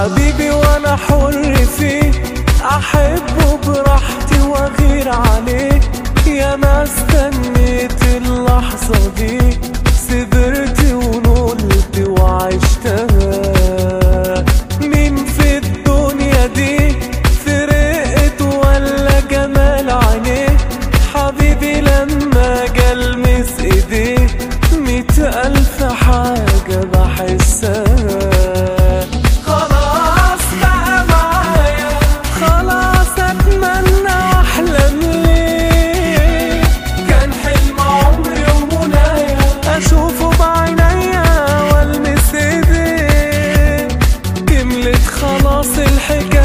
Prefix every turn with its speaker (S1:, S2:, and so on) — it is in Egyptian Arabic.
S1: حبيبي وانا حر فيه احبه براحتي واغير عليه يا ما استنيت اللحظة دي صبرت ونلت وعشتها مين في الدنيا دي فرقت ولا جمال عينيه حبيبي لما جلمس ايديه مئة ألف حاجة بحسها خلاص بقى معايا خلاص اتمنى واحلم ليه كان حلم عمري ومنايا اشوفه بعينيا والمس ايديه كملت خلاص الحكايه